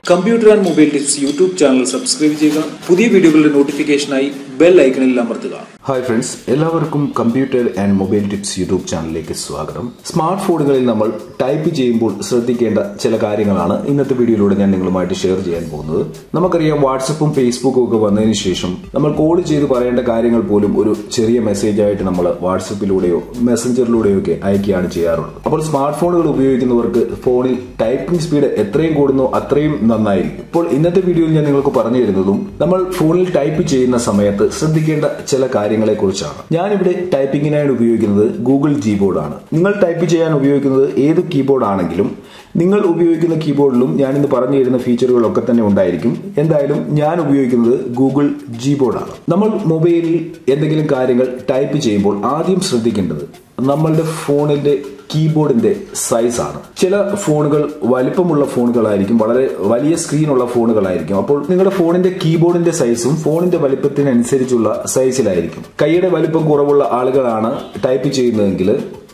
computer and mobile tips YouTube channel subscribe ചെയ്യുക പുതിയ വീഡിയോകളുടെ നോട്ടിഫിക്കേഷനായി ബെൽ ഐക്കണിൽ അമർത്തുക ഹായ് ഫ്രണ്ട്സ് എല്ലാവർക്കും computer and mobile tips YouTube ചാനലിലേക്ക് സ്വാഗതം സ്മാർട്ട് ഫോണുകളിൽ നമ്മൾ ടൈപ്പ് ചെയ്യുമ്പോൾ ശ്രദ്ധിക്കേണ്ട ചില കാര്യങ്ങളാണ് ഇന്നത്തെ വീഡിയോയിലൂടെ ഞാൻ നിങ്ങളുമായിട്ട് ഷെയർ ചെയ്യാൻ പോകുന്നത് നമുക്കറിയാം വാട്സപ്പും ഫേസ്ബുക്കും ഒക്കെ വന്നതിന് ശേഷം നമ്മൾ കോൾ ചെയ്ത് പറയേണ്ട കാര്യങ്ങൾ പോലും ഒരു ചെറിയ മെസ്സേജ് ആയിട്ട് നമ്മൾ വാട്സപ്പിലൂടെയോ മെസ്സഞ്ചറിലൂടെയോ ഒക്കെ അയക്കുകയാണ് ചെയ്യാറുള്ളത് അപ്പോൾ സ്മാർട്ട് ഫോണുകൾ ഉപയോഗിക്കുന്നവർക്ക് ഫോണിൽ ടൈപ്പിംഗ് സ്പീഡ് എത്രയും കൂടുന്നോ അത്രയും നന്നായിരിക്കും ഇപ്പോൾ ഇന്നത്തെ വീഡിയോയിൽ ഞാൻ നിങ്ങൾക്ക് പറഞ്ഞു തരുന്നതും നമ്മൾ ഫോണിൽ ടൈപ്പ് ചെയ്യുന്ന സമയത്ത് ശ്രദ്ധിക്കേണ്ട ചില കാര്യങ്ങളെ കുറിച്ചാണ് ഞാനിവിടെ ടൈപ്പിങ്ങിനായി ഉപയോഗിക്കുന്നത് ഗൂഗിൾ കീബോർഡ് ആണ് നിങ്ങൾ ടൈപ്പ് ചെയ്യാൻ ഉപയോഗിക്കുന്നത് ഏത് കീബോർഡ് ആണെങ്കിലും നിങ്ങൾ ഉപയോഗിക്കുന്ന കീബോർഡിലും ഞാൻ ഇന്ന് പറഞ്ഞു തരുന്ന ഫീച്ചറുകളൊക്കെ തന്നെ ഉണ്ടായിരിക്കും എന്തായാലും ഞാൻ ഉപയോഗിക്കുന്നത് ഗൂഗിൾ കീബോർഡ് ആണ് നമ്മൾ മൊബൈലിൽ എന്തെങ്കിലും കാര്യങ്ങൾ ടൈപ്പ് ചെയ്യുമ്പോൾ ആദ്യം ശ്രദ്ധിക്കേണ്ടത് നമ്മളുടെ ഫോണിന്റെ കീബോർഡിന്റെ സൈസ് ആണ് ചില ഫോണുകൾ വലിപ്പമുള്ള ഫോണുകളായിരിക്കും വളരെ വലിയ സ്ക്രീനുള്ള ഫോണുകളായിരിക്കും അപ്പോൾ നിങ്ങളുടെ ഫോണിന്റെ കീബോർഡിന്റെ സൈസും ഫോണിന്റെ വലിപ്പത്തിനനുസരിച്ചുള്ള സൈസിലായിരിക്കും കൈയുടെ വലിപ്പം കുറവുള്ള ആളുകളാണ് ടൈപ്പ് ചെയ്യുന്നതെങ്കിൽ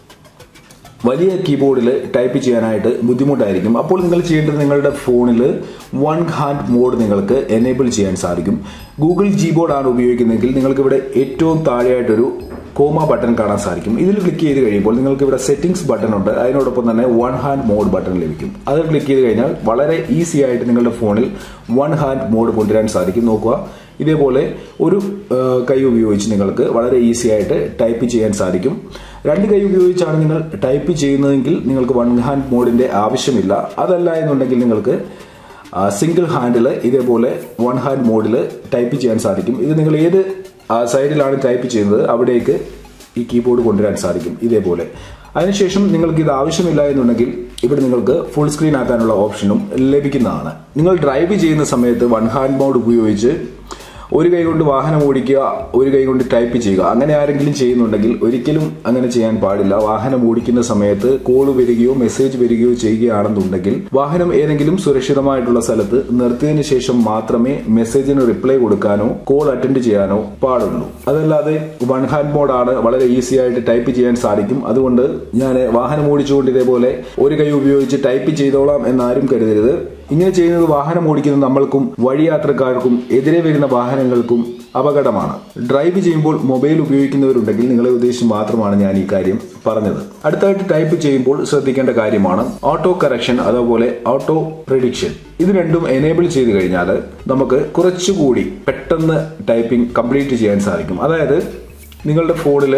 വലിയ കീബോർഡിൽ ടൈപ്പ് ചെയ്യാനായിട്ട് ബുദ്ധിമുട്ടായിരിക്കും അപ്പോൾ നിങ്ങൾ ചെയ്യേണ്ടത് നിങ്ങളുടെ ഫോണിൽ വൺ ഹാൻഡ് മോഡ് നിങ്ങൾക്ക് എനേബിൾ ചെയ്യാൻ സാധിക്കും ഗൂഗിൾ കീബോർഡ് ആണ് ഉപയോഗിക്കുന്നതെങ്കിൽ നിങ്ങൾക്ക് ഇവിടെ ഏറ്റവും താഴെയായിട്ടൊരു കോമ ബട്ടൺ കാണാൻ സാധിക്കും ഇതിൽ ക്ലിക്ക് ചെയ്ത് കഴിയുമ്പോൾ നിങ്ങൾക്ക് ഇവിടെ സെറ്റിംഗ്സ് ബട്ടൺ ഉണ്ട് അതിനോടൊപ്പം തന്നെ വൺ ഹാൻഡ് മോഡ് ബട്ടൺ ലഭിക്കും അത് ക്ലിക്ക് ചെയ്ത് കഴിഞ്ഞാൽ വളരെ ഈസി ആയിട്ട് നിങ്ങളുടെ ഫോണിൽ വൺ ഹാൻഡ് മോഡ് കൊണ്ടുവരാൻ സാധിക്കും നോക്കുക ഇതേപോലെ ഒരു കൈ ഉപയോഗിച്ച് നിങ്ങൾക്ക് വളരെ ഈസി ആയിട്ട് ടൈപ്പ് ചെയ്യാൻ സാധിക്കും രണ്ട് കൈ ഉപയോഗിച്ചാണ് നിങ്ങൾ ടൈപ്പ് ചെയ്യുന്നതെങ്കിൽ നിങ്ങൾക്ക് വൺ ഹാൻഡ് മോഡിന്റെ ആവശ്യമില്ല അതല്ല എന്നുണ്ടെങ്കിൽ നിങ്ങൾക്ക് സിംഗിൾ ഹാൻഡിൽ ഇതേപോലെ വൺ ഹാൻഡ് മോഡിൽ ടൈപ്പ് ചെയ്യാൻ സാധിക്കും ഇത് നിങ്ങൾ ഏത് സൈഡിലാണ് ടൈപ്പ് ചെയ്യുന്നത് അവിടേക്ക് ഈ കീബോർഡ് കൊണ്ടുവരാൻ സാധിക്കും ഇതേപോലെ അതിനുശേഷം നിങ്ങൾക്ക് ഇത് ആവശ്യമില്ല എന്നുണ്ടെങ്കിൽ ഇവിടെ നിങ്ങൾക്ക് ഫുൾ സ്ക്രീൻ ആക്കാനുള്ള ഓപ്ഷനും ലഭിക്കുന്നതാണ് നിങ്ങൾ ഡ്രൈവ് ചെയ്യുന്ന സമയത്ത് വൺ ഹാൻഡ് മോഡ് ഉപയോഗിച്ച് ഒരു കൈ കൊണ്ട് വാഹനം ഓടിക്കുക ഒരു കൈ കൊണ്ട് ടൈപ്പ് ചെയ്യുക അങ്ങനെ ആരെങ്കിലും ചെയ്യുന്നുണ്ടെങ്കിൽ ഒരിക്കലും അങ്ങനെ ചെയ്യാൻ പാടില്ല വാഹനം ഓടിക്കുന്ന സമയത്ത് കോൾ വരികയോ മെസ്സേജ് വരികയോ ചെയ്യുകയാണെന്നുണ്ടെങ്കിൽ വാഹനം ഏതെങ്കിലും സുരക്ഷിതമായിട്ടുള്ള സ്ഥലത്ത് നിർത്തിയതിനു ശേഷം മാത്രമേ മെസ്സേജിന് റിപ്ലൈ കൊടുക്കാനോ കോൾ അറ്റൻഡ് ചെയ്യാനോ പാടുള്ളൂ അതല്ലാതെ വൺ ഹാൻഡ് മോഡാണ് വളരെ ഈസി ആയിട്ട് ടൈപ്പ് ചെയ്യാൻ സാധിക്കും അതുകൊണ്ട് ഞാൻ വാഹനം ഓടിച്ചുകൊണ്ട് ഇതേപോലെ ഒരു കൈ ഉപയോഗിച്ച് ടൈപ്പ് ചെയ്തോളാം എന്നാരും കരുതരുത് ഇങ്ങനെ ചെയ്യുന്നത് വാഹനം ഓടിക്കുന്ന നമ്മൾക്കും വഴിയാത്രക്കാർക്കും എതിരെ വരുന്ന വാഹനങ്ങൾക്കും അപകടമാണ് ഡ്രൈവ് ചെയ്യുമ്പോൾ മൊബൈൽ ഉപയോഗിക്കുന്നവരുണ്ടെങ്കിൽ നിങ്ങളെ ഉദ്ദേശിച്ച് മാത്രമാണ് ഞാൻ ഈ കാര്യം പറഞ്ഞത് അടുത്തായിട്ട് ടൈപ്പ് ചെയ്യുമ്പോൾ ശ്രദ്ധിക്കേണ്ട കാര്യമാണ് ഓട്ടോ കറക്ഷൻ അതുപോലെ ഓട്ടോ പ്രിഡിക്ഷൻ ഇത് രണ്ടും എനേബിൾ ചെയ്ത് കഴിഞ്ഞാൽ നമുക്ക് കുറച്ചുകൂടി പെട്ടെന്ന് ടൈപ്പിംഗ് കംപ്ലീറ്റ് ചെയ്യാൻ സാധിക്കും അതായത് നിങ്ങളുടെ ഫോണിൽ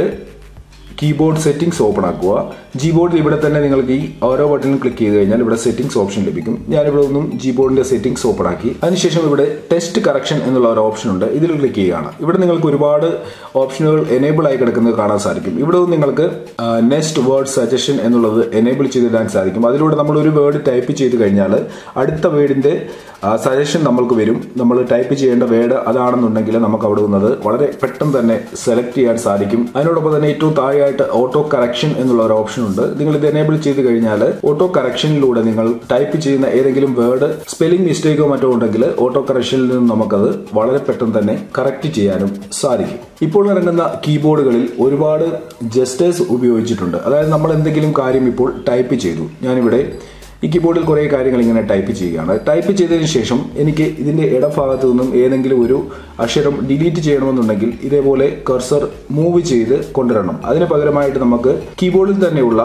കീബോർഡ് സെറ്റിംഗ്സ് ഓപ്പൺ ആക്കുക കീബോർഡിൽ ഇവിടെ തന്നെ നിങ്ങൾക്ക് ഈ ഓരോ ബട്ടണിൽ ക്ലിക്ക് ചെയ്ത് കഴിഞ്ഞാൽ ഇവിടെ സെറ്റിംഗ്സ് ഓപ്ഷൻ ലഭിക്കും ഞാനിവിടെ ഒന്നും കീബോർഡിന്റെ സെറ്റിംഗ്സ് ഓപ്പൺ ആക്കി അതിനുശേഷം ഇവിടെ ടെസ്റ്റ് കറക്ഷൻ എന്നുള്ള ഒരു ഓപ്ഷൻ ഉണ്ട് ഇതിൽ ക്ലിക്ക് ചെയ്യുകയാണ് ഇവിടെ നിങ്ങൾക്ക് ഒരുപാട് ഓപ്ഷനുകൾ എനേബിൾ ആയി കിടക്കുന്നത് കാണാൻ സാധിക്കും ഇവിടെ നിങ്ങൾക്ക് നെക്സ്റ്റ് വേർഡ് സജഷൻ എന്നുള്ളത് എനേബിൾ ചെയ്തിടാൻ സാധിക്കും അതിലൂടെ നമ്മൾ ഒരു വേർഡ് ടൈപ്പ് ചെയ്ത് കഴിഞ്ഞാൽ അടുത്ത വേർഡിന്റെ സജഷൻ നമ്മൾക്ക് വരും നമ്മൾ ടൈപ്പ് ചെയ്യേണ്ട വേർഡ് അതാണെന്നുണ്ടെങ്കിൽ നമുക്ക് അവിടെ വന്നത് വളരെ പെട്ടെന്ന് തന്നെ സെലക്ട് ചെയ്യാൻ സാധിക്കും അതിനോടൊപ്പം തന്നെ ഏറ്റവും താഴെയായിട്ട് ഓട്ടോ കറക്ഷൻ എന്നുള്ള ഒരു ഓപ്ഷൻ ഉണ്ട് നിങ്ങൾ ഇത് എനേബിൾ ചെയ്ത് കഴിഞ്ഞാൽ ഓട്ടോ കറക്ഷനിലൂടെ നിങ്ങൾ ടൈപ്പ് ചെയ്യുന്ന ഏതെങ്കിലും വേർഡ് സ്പെല്ലിംഗ് മിസ്റ്റേക്കോ മറ്റോ ഉണ്ടെങ്കിൽ ഓട്ടോ കറക്ഷനിൽ നിന്ന് നമുക്കത് വളരെ പെട്ടെന്ന് തന്നെ കറക്റ്റ് ചെയ്യാനും സാധിക്കും ഇപ്പോൾ ഇറങ്ങുന്ന കീബോർഡുകളിൽ ഒരുപാട് ജസ്റ്റേഴ്സ് ഉപയോഗിച്ചിട്ടുണ്ട് അതായത് നമ്മൾ എന്തെങ്കിലും കാര്യം ഇപ്പോൾ ടൈപ്പ് ചെയ്തു ഞാനിവിടെ ഈ കീബോർഡിൽ കുറേ കാര്യങ്ങൾ ഇങ്ങനെ ടൈപ്പ് ചെയ്യുകയാണ് ടൈപ്പ് ചെയ്തതിന് ശേഷം എനിക്ക് ഇതിന്റെ ഇടഭാഗത്തു നിന്നും ഏതെങ്കിലും ഒരു അക്ഷരം ഡിലീറ്റ് ചെയ്യണമെന്നുണ്ടെങ്കിൽ ഇതേപോലെ കർസർ മൂവ് ചെയ്ത് കൊണ്ടുവരണം അതിന് പകരമായിട്ട് നമുക്ക് കീബോർഡിൽ തന്നെയുള്ള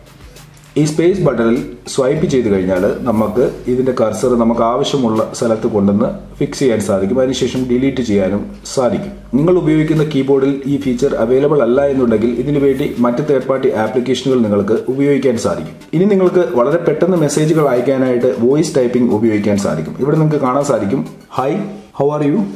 ഈ സ്പേസ് ബട്ടണിൽ സ്വൈപ്പ് ചെയ്ത് കഴിഞ്ഞാൽ നമുക്ക് ഇതിന്റെ കർസർ നമുക്ക് ആവശ്യമുള്ള സ്ഥലത്ത് കൊണ്ടുവന്ന് ഫിക്സ് ചെയ്യാൻ സാധിക്കും അതിനുശേഷം ഡിലീറ്റ് ചെയ്യാനും സാധിക്കും നിങ്ങൾ ഉപയോഗിക്കുന്ന കീബോർഡിൽ ഈ ഫീച്ചർ അവൈലബിൾ അല്ല എന്നുണ്ടെങ്കിൽ ഇതിനു വേണ്ടി മറ്റ് തേർഡ് പാർട്ടി ആപ്ലിക്കേഷനുകൾ നിങ്ങൾക്ക് ഉപയോഗിക്കാൻ സാധിക്കും ഇനി നിങ്ങൾക്ക് വളരെ പെട്ടെന്ന് മെസ്സേജുകൾ അയക്കാനായിട്ട് വോയിസ് ടൈപ്പിംഗ് ഉപയോഗിക്കാൻ സാധിക്കും ഇവിടെ നിങ്ങൾക്ക് കാണാൻ സാധിക്കും ഹായ് ഹൗ ആർ യു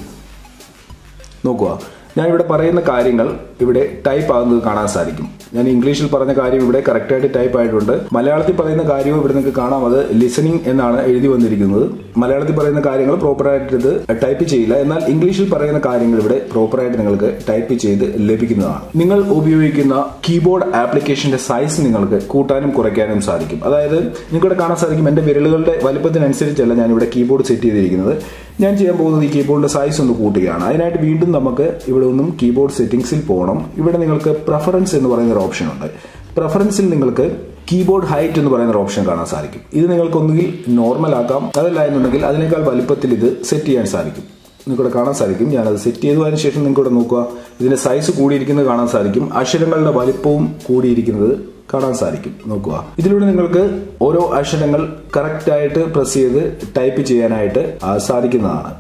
നോക്കുക ഞാൻ ഇവിടെ പറയുന്ന കാര്യങ്ങൾ ഇവിടെ ടൈപ്പ് ആകുന്നത് കാണാൻ സാധിക്കും ഞാൻ ഇംഗ്ലീഷിൽ പറഞ്ഞ കാര്യം ഇവിടെ കറക്റ്റായിട്ട് ടൈപ്പ് ആയിട്ടുണ്ട് മലയാളത്തിൽ പറയുന്ന കാര്യവും ഇവിടെ നിങ്ങൾക്ക് കാണാം അത് ലിസണിംഗ് എന്നാണ് എഴുതി വന്നിരിക്കുന്നത് മലയാളത്തിൽ പറയുന്ന കാര്യങ്ങൾ പ്രോപ്പറായിട്ട് ഇത് ടൈപ്പ് ചെയ്യില്ല എന്നാൽ ഇംഗ്ലീഷിൽ പറയുന്ന കാര്യങ്ങൾ ഇവിടെ പ്രോപ്പറായിട്ട് നിങ്ങൾക്ക് ടൈപ്പ് ചെയ്ത് ലഭിക്കുന്നതാണ് നിങ്ങൾ ഉപയോഗിക്കുന്ന കീബോർഡ് ആപ്ലിക്കേഷന്റെ സൈസ് നിങ്ങൾക്ക് കൂട്ടാനും കുറയ്ക്കാനും സാധിക്കും അതായത് നിങ്ങൾക്കിവിടെ കാണാൻ സാധിക്കും എന്റെ വിരലുകളുടെ വലുപ്പത്തിനനുസരിച്ചല്ല ഞാൻ ഇവിടെ കീബോർഡ് സെറ്റ് ചെയ്തിരിക്കുന്നത് ഞാൻ ചെയ്യാൻ പോകുന്നത് ഈ കീബോർഡിന്റെ സൈസ് ഒന്ന് കൂട്ടുകയാണ് അതിനായിട്ട് വീണ്ടും നമുക്ക് ഇവിടെ ഒന്നും കീബോർഡ് സെറ്റിംഗ്സിൽ പോകണം ഇവിടെ നിങ്ങൾക്ക് പ്രഫറൻസ് എന്ന് പറയുന്ന ഒരു ഓപ്ഷൻ ഉണ്ട് പ്രഫറൻസിൽ നിങ്ങൾക്ക് കീബോർഡ് ഹൈറ്റ് എന്ന് പറയുന്ന ഒരു ഓപ്ഷൻ കാണാൻ സാധിക്കും ഇത് നിങ്ങൾക്ക് ഒന്നുകിൽ നോർമൽ ആക്കാം അതല്ല എന്നുണ്ടെങ്കിൽ അതിനേക്കാൾ വലിപ്പത്തിൽ ഇത് സെറ്റ് ചെയ്യാൻ സാധിക്കും നിങ്ങൾക്കിവിടെ കാണാൻ സാധിക്കും ഞാനത് സെറ്റ് ചെയ്തു അതിന് ശേഷം നിങ്ങൾക്കിവിടെ നോക്കുക ഇതിന്റെ സൈസ് കൂടിയിരിക്കുന്നത് കാണാൻ സാധിക്കും അക്ഷരങ്ങളുടെ വലിപ്പവും കൂടിയിരിക്കുന്നത് കാണാൻ സാധിക്കും നോക്കുക ഇതിലൂടെ നിങ്ങൾക്ക് ഓരോ അക്ഷരങ്ങൾ കറക്റ്റ് ആയിട്ട് പ്രസ് ചെയ്ത് ടൈപ്പ് ചെയ്യാനായിട്ട് ആ, സാധിക്കുന്നതാണ്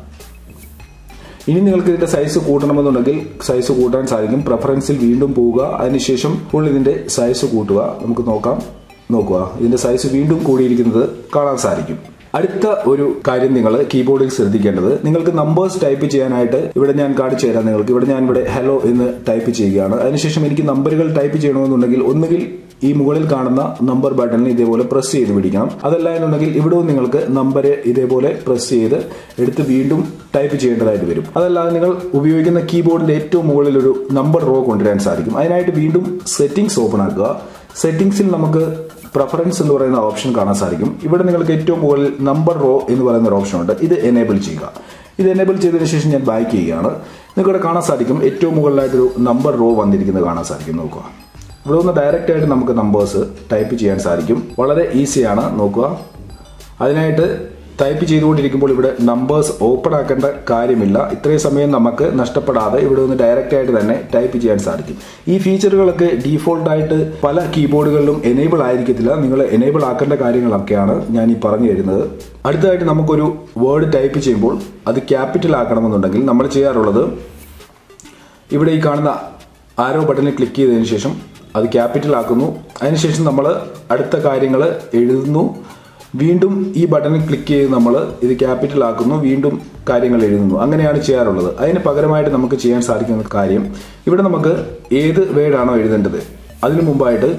ഇനി നിങ്ങൾക്ക് ഇതിന്റെ സൈസ് കൂട്ടണമെന്നുണ്ടെങ്കിൽ സൈസ് കൂട്ടാൻ സാധിക്കും പ്രെഫറൻസിൽ വീണ്ടും പോവുക അതിനുശേഷം ഇപ്പോൾ ഇതിന്റെ സൈസ് കൂട്ടുക നമുക്ക് നോക്കാം നോക്കുക ഇതിന്റെ സൈസ് വീണ്ടും കൂടിയിരിക്കുന്നത് കാണാൻ സാധിക്കും അടുത്ത ഒരു കാര്യം നിങ്ങൾ കീബോർഡിൽ ശ്രദ്ധിക്കേണ്ടത് നിങ്ങൾക്ക് നമ്പേഴ്സ് ടൈപ്പ് ചെയ്യാനായിട്ട് ഇവിടെ ഞാൻ കാണിച്ചു തരാം നിങ്ങൾക്ക് ഇവിടെ ഞാൻ ഇവിടെ ഹലോ എന്ന് ടൈപ്പ് ചെയ്യുകയാണ് അതിനുശേഷം എനിക്ക് നമ്പറുകൾ ടൈപ്പ് ചെയ്യണമെന്നുണ്ടെങ്കിൽ ഒന്നുകിൽ ഈ മുകളിൽ കാണുന്ന നമ്പർ ബട്ടണിൽ ഇതേപോലെ പ്രസ് ചെയ്ത് പിടിക്കണം അതല്ല എന്നുണ്ടെങ്കിൽ ഇവിടെ നിങ്ങൾക്ക് നമ്പർ ഇതേപോലെ പ്രസ് ചെയ്ത് എടുത്ത് വീണ്ടും ടൈപ്പ് ചെയ്യേണ്ടതായിട്ട് വരും അതല്ലാതെ നിങ്ങൾ ഉപയോഗിക്കുന്ന കീബോർഡിന്റെ ഏറ്റവും മുകളിൽ ഒരു നമ്പർ റോ കൊണ്ടുവരാൻ സാധിക്കും അതിനായിട്ട് വീണ്ടും സെറ്റിംഗ്സ് ഓപ്പൺ ആക്കുക സെറ്റിംഗ്സിൽ നമുക്ക് പ്രെഫറൻസ് എന്ന് പറയുന്ന ഓപ്ഷൻ കാണാൻ സാധിക്കും ഇവിടെ നിങ്ങൾക്ക് ഏറ്റവും മുകളിൽ നമ്പർ റോ എന്ന് പറയുന്ന ഒരു ഓപ്ഷൻ ഉണ്ട് ഇത് എനേബിൾ ചെയ്യുക ഇത് എനേബിൾ ചെയ്തതിനു ശേഷം ഞാൻ ബാക്ക് ചെയ്യുകയാണ് നിങ്ങൾക്ക് ഇവിടെ കാണാൻ സാധിക്കും ഏറ്റവും മുകളിലായിട്ടൊരു നമ്പർ റോ വന്നിരിക്കുന്നത് കാണാൻ സാധിക്കും നോക്കുക ഇവിടെ ഒന്ന് ഡയറക്റ്റ് ആയിട്ട് നമുക്ക് നമ്പേഴ്സ് ടൈപ്പ് ചെയ്യാൻ സാധിക്കും വളരെ ഈസിയാണ് നോക്കുക അതിനായിട്ട് ടൈപ്പ് ചെയ്തുകൊണ്ടിരിക്കുമ്പോൾ ഇവിടെ നമ്പേഴ്സ് ഓപ്പൺ ആക്കേണ്ട കാര്യമില്ല ഇത്രയും സമയം നമുക്ക് നഷ്ടപ്പെടാതെ ഇവിടെ ഒന്ന് ഡയറക്റ്റ് ആയിട്ട് തന്നെ ടൈപ്പ് ചെയ്യാൻ സാധിക്കും ഈ ഫീച്ചറുകളൊക്കെ ഡീഫോൾട്ട് ആയിട്ട് പല കീബോർഡുകളിലും എനേബിൾ ആയിരിക്കത്തില്ല നിങ്ങൾ എനേബിൾ ആക്കേണ്ട കാര്യങ്ങളൊക്കെയാണ് ഞാൻ ഈ പറഞ്ഞു തരുന്നത് അടുത്തതായിട്ട് നമുക്കൊരു വേർഡ് ടൈപ്പ് ചെയ്യുമ്പോൾ അത് ക്യാപിറ്റൽ ആക്കണമെന്നുണ്ടെങ്കിൽ നമ്മൾ ചെയ്യാറുള്ളത് ഇവിടെ ഈ കാണുന്ന ആരോ ബട്ടണിൽ ക്ലിക്ക് ചെയ്തതിനു ശേഷം അത് ക്യാപിറ്റൽ ആക്കുന്നു അതിനുശേഷം നമ്മൾ അടുത്ത കാര്യങ്ങൾ എഴുതുന്നു വീണ്ടും ഈ ബട്ടണിൽ ക്ലിക്ക് ചെയ്ത് നമ്മൾ ഇത് ക്യാപിറ്റൽ ആക്കുന്നു വീണ്ടും കാര്യങ്ങൾ എഴുതുന്നു അങ്ങനെയാണ് ചെയ്യാറുള്ളത് അതിന് പകരമായിട്ട് നമുക്ക് ചെയ്യാൻ സാധിക്കുന്ന കാര്യം ഇവിടെ നമുക്ക് ഏത് വേർഡാണോ എഴുതേണ്ടത് അതിനു മുമ്പായിട്ട്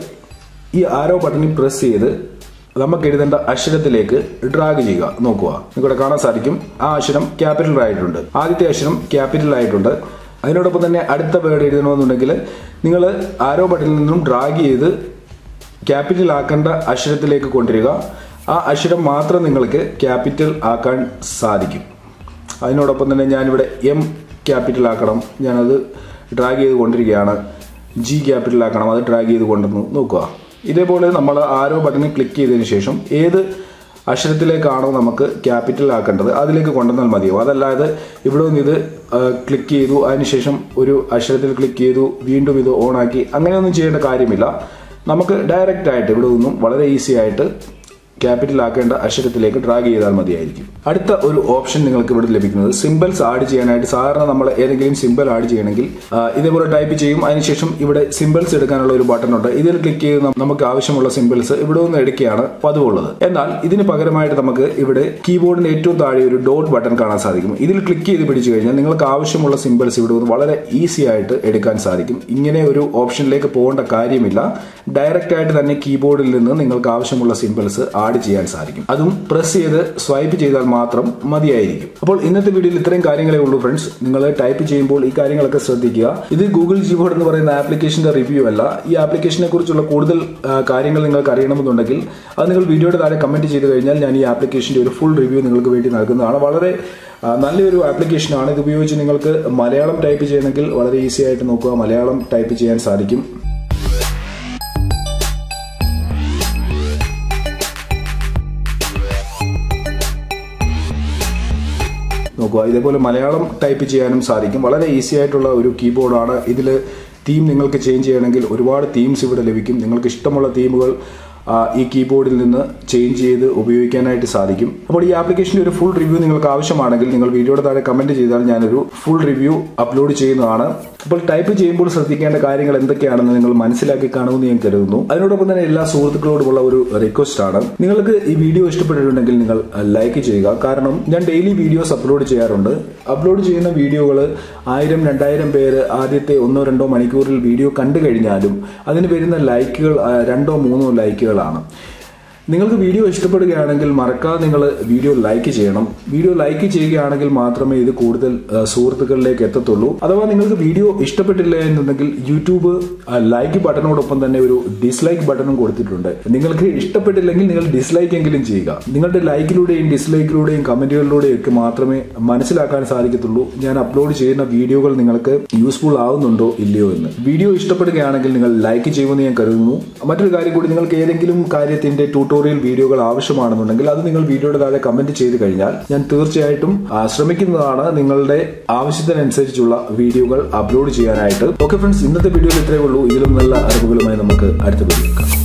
ഈ ആരോ ബട്ടണിൽ പ്രസ് ചെയ്ത് നമുക്ക് എഴുതേണ്ട അക്ഷരത്തിലേക്ക് ഡ്രാഗ് ചെയ്യുക നോക്കുക നിങ്ങൾക്കിവിടെ കാണാൻ സാധിക്കും ആ അക്ഷരം ക്യാപിറ്റൽ ആയിട്ടുണ്ട് ആദ്യത്തെ അക്ഷരം ക്യാപിറ്റൽ ആയിട്ടുണ്ട് അതിനോടൊപ്പം തന്നെ അടുത്ത വേർഡ് എഴുതണമെന്നുണ്ടെങ്കിൽ നിങ്ങൾ ആരോ ബട്ടണിൽ നിന്നും ഡ്രാഗ് ചെയ്ത് ക്യാപിറ്റൽ ആക്കേണ്ട അക്ഷരത്തിലേക്ക് കൊണ്ടുവരിക ആ അക്ഷരം മാത്രം നിങ്ങൾക്ക് ക്യാപിറ്റൽ ആക്കാൻ സാധിക്കും അതിനോടൊപ്പം തന്നെ ഞാനിവിടെ എം ക്യാപിറ്റൽ ആക്കണം ഞാനത് ഡ്രാഗ് ചെയ്ത് കൊണ്ടിരിക്കുകയാണ് ജി ക്യാപിറ്റൽ ആക്കണം അത് ഡ്രാഗ് ചെയ്ത് കൊണ്ടുവന്നു നോക്കുക ഇതേപോലെ നമ്മൾ ആരോ ബട്ടണിൽ ക്ലിക്ക് ചെയ്തതിന് ശേഷം ഏത് അക്ഷരത്തിലേക്കാണോ നമുക്ക് ക്യാപിറ്റൽ ആക്കേണ്ടത് അതിലേക്ക് കൊണ്ടുവന്നാൽ മതിയാവും അതല്ലാതെ ഇവിടെ നിന്ന് ഇത് ക്ലിക്ക് ചെയ്തു അതിനുശേഷം ഒരു അക്ഷരത്തിൽ ക്ലിക്ക് ചെയ്തു വീണ്ടും ഇത് ഓണാക്കി അങ്ങനെയൊന്നും ചെയ്യേണ്ട കാര്യമില്ല നമുക്ക് ഡയറക്റ്റ് ആയിട്ട് ഇവിടെ നിന്നും വളരെ ഈസി ആയിട്ട് ക്യാപിറ്റൽ ആക്കേണ്ട അക്ഷരത്തിലേക്ക് ഡ്രാഗ് ചെയ്താൽ മതിയായിരിക്കും അടുത്ത ഒരു ഓപ്ഷൻ നിങ്ങൾക്ക് ഇവിടെ ലഭിക്കുന്നത് സിമ്പിൾസ് ആഡ് ചെയ്യാനായിട്ട് സാധാരണ നമ്മൾ ഏതെങ്കിലും സിമ്പിൾ ആഡ് ചെയ്യണമെങ്കിൽ ആ, ഇതേപോലെ ടൈപ്പ് ചെയ്യും അതിനുശേഷം ഇവിടെ സിമ്പിൾസ് എടുക്കാനുള്ള ഒരു ബട്ടൺ ഉണ്ട് ഇതിൽ ക്ലിക്ക് ചെയ്ത് നം- നമുക്ക് ആവശ്യമുള്ള സിമ്പിൾസ് ഇവിടെ നിന്ന് എടുക്കുകയാണ് പതിവുള്ളത് എന്നാൽ ഇതിന് പകരമായിട്ട് നമുക്ക് ഇവിടെ കീബോർഡിന് ഏറ്റവും താഴെ ഒരു ഡോട്ട് ബട്ടൺ കാണാൻ സാധിക്കും ഇതിൽ ക്ലിക്ക് ചെയ്ത് പിടിച്ചു കഴിഞ്ഞാൽ നിങ്ങൾക്ക് ആവശ്യമുള്ള സിമ്പിൾസ് ഇവിടെ നിന്ന് വളരെ ഈസി ആയിട്ട് എടുക്കാൻ സാധിക്കും ഇങ്ങനെ ഒരു ഓപ്ഷനിലേക്ക് പോകേണ്ട കാര്യമില്ല ഡയറക്റ്റ് ആയിട്ട് തന്നെ കീബോർഡിൽ നിന്ന് നിങ്ങൾക്ക് ആവശ്യമുള്ള സിമ്പിൾസ് ആഡ് ചെയ്യാൻ സാധിക്കും അതും പ്രസ് ചെയ്ത് സ്വൈപ്പ് ചെയ്താൽ മാത്രം മതിയായിരിക്കും അപ്പോൾ ഇന്നത്തെ വീഡിയോയിൽ ഇത്രയും കാര്യങ്ങളേ ഉള്ളൂ ഫ്രണ്ട്സ് നിങ്ങൾ ടൈപ്പ് ചെയ്യുമ്പോൾ ഈ കാര്യങ്ങളൊക്കെ ശ്രദ്ധിക്കുക ഇത് ഗൂഗിൾ ജീബോർഡ് എന്ന് പറയുന്ന ആപ്ലിക്കേഷന്റെ റിവ്യൂ അല്ല ഈ ആപ്ലിക്കേഷനെ കുറിച്ചുള്ള കൂടുതൽ ആ, കാര്യങ്ങൾ നിങ്ങൾക്ക് അറിയണമെന്നുണ്ടെങ്കിൽ അത് നിങ്ങൾ വീഡിയോയുടെ താഴെ കമന്റ് ചെയ്ത് കഴിഞ്ഞാൽ ഞാൻ ഈ ആപ്ലിക്കേഷന്റെ ഒരു ഫുൾ റിവ്യൂ നിങ്ങൾക്ക് വേണ്ടി നൽകുന്നതാണ് വളരെ ആ, നല്ലൊരു ആപ്ലിക്കേഷനാണ് ഇത് ഉപയോഗിച്ച് നിങ്ങൾക്ക് മലയാളം ടൈപ്പ് ചെയ്യണമെങ്കിൽ വളരെ ഈസി ആയിട്ട് നോക്കുക മലയാളം ടൈപ്പ് ചെയ്യാൻ സാധിക്കും നോക്കുക ഇതേപോലെ മലയാളം ടൈപ്പ് ചെയ്യാനും സാധിക്കും വളരെ ഈസി ആയിട്ടുള്ള ഒരു കീബോർഡാണ് ഇതിൽ തീം നിങ്ങൾക്ക് ചേഞ്ച് ചെയ്യണമെങ്കിൽ ഒരുപാട് തീംസ് ഇവിടെ ലഭിക്കും നിങ്ങൾക്ക് ഇഷ്ടമുള്ള തീമുകൾ ആ, ഈ കീബോർഡിൽ നിന്ന് ചേഞ്ച് ചെയ്ത് ഉപയോഗിക്കാനായിട്ട് സാധിക്കും അപ്പോൾ ഈ ആപ്ലിക്കേഷൻ്റെ ഒരു ഫുൾ റിവ്യൂ നിങ്ങൾക്ക് ആവശ്യമാണെങ്കിൽ നിങ്ങൾ വീഡിയോയുടെ താഴെ കമന്റ് ചെയ്താൽ ഞാനൊരു ഫുൾ റിവ്യൂ അപ്ലോഡ് ചെയ്യുന്നതാണ് അപ്പോൾ ടൈപ്പ് ചെയ്യുമ്പോൾ ശ്രദ്ധിക്കേണ്ട കാര്യങ്ങൾ എന്തൊക്കെയാണെന്ന് നിങ്ങൾ മനസ്സിലാക്കി കാണുമെന്ന് ഞാൻ കരുതുന്നു അതിനോടൊപ്പം തന്നെ എല്ലാ സുഹൃത്തുക്കളോടുമുള്ള ഒരു റിക്വസ്റ്റ് ആണ് നിങ്ങൾക്ക് ഈ വീഡിയോ ഇഷ്ടപ്പെട്ടിട്ടുണ്ടെങ്കിൽ നിങ്ങൾ ലൈക്ക് ചെയ്യുക കാരണം ഞാൻ ഡെയിലി വീഡിയോസ് അപ്ലോഡ് ചെയ്യാറുണ്ട് അപ്ലോഡ് ചെയ്യുന്ന വീഡിയോകൾ ആയിരം രണ്ടായിരം പേര് ആദ്യത്തെ ഒന്നോ രണ്ടോ മണിക്കൂറിൽ വീഡിയോ കണ്ടു കഴിഞ്ഞാലും അതിന് വരുന്ന ലൈക്കുകൾ ആ, രണ്ടോ മൂന്നോ ലൈക്കുകളാണ് നിങ്ങൾക്ക് വീഡിയോ ഇഷ്ടപ്പെടുകയാണെങ്കിൽ മറക്കാതെ നിങ്ങൾ വീഡിയോ ലൈക്ക് ചെയ്യണം വീഡിയോ ലൈക്ക് ചെയ്യുകയാണെങ്കിൽ മാത്രമേ ഇത് കൂടുതൽ ആ, സുഹൃത്തുക്കളിലേക്ക് എത്തത്തുള്ളൂ അഥവാ നിങ്ങൾക്ക് വീഡിയോ ഇഷ്ടപ്പെട്ടില്ല എന്നുണ്ടെങ്കിൽ യൂട്യൂബ് ആ, ലൈക്ക് ബട്ടണോടൊപ്പം തന്നെ ഒരു ഡിസ്ലൈക്ക് ബട്ടണും കൊടുത്തിട്ടുണ്ട് നിങ്ങൾക്ക് ഇഷ്ടപ്പെട്ടില്ലെങ്കിൽ നിങ്ങൾ ഡിസ്ലൈക്ക് എങ്കിലും ചെയ്യുക നിങ്ങളുടെ ലൈക്കിലൂടെയും ഡിസ്ലൈക്കിലൂടെയും കമന്റുകളിലൂടെയും ഒക്കെ മാത്രമേ മനസ്സിലാക്കാൻ സാധിക്കത്തുള്ളൂ ഞാൻ അപ്ലോഡ് ചെയ്യുന്ന വീഡിയോകൾ നിങ്ങൾക്ക് യൂസ്ഫുൾ ആവുന്നുണ്ടോ ഇല്ലയോ എന്ന് വീഡിയോ ഇഷ്ടപ്പെടുകയാണെങ്കിൽ നിങ്ങൾ ലൈക്ക് ചെയ്യുമെന്ന് ഞാൻ കരുതുന്നു മറ്റൊരു കാര്യം കൂടി നിങ്ങൾക്ക് ഏതെങ്കിലും കാര്യത്തിന്റെ ട്യൂട്ടോറിയൽ വീഡിയോകൾ ആവശ്യമാണെന്നുണ്ടെങ്കിൽ അത് നിങ്ങൾ വീഡിയോയുടെ താഴെ കമന്റ് ചെയ്ത് കഴിഞ്ഞാൽ ഞാൻ തീർച്ചയായിട്ടും ആ, ശ്രമിക്കുന്നതാണ് നിങ്ങളുടെ ആവശ്യത്തിനനുസരിച്ചുള്ള വീഡിയോകൾ അപ്ലോഡ് ചെയ്യാനായിട്ട് ഓക്കെ ഫ്രണ്ട്സ് ഇന്നത്തെ വീഡിയോയിൽ ഇത്രയേ ഉള്ളൂ ഇതിലും നല്ല അറിവുകളുമായി നമുക്ക് അടുത്ത വീഡിയോ കാണാം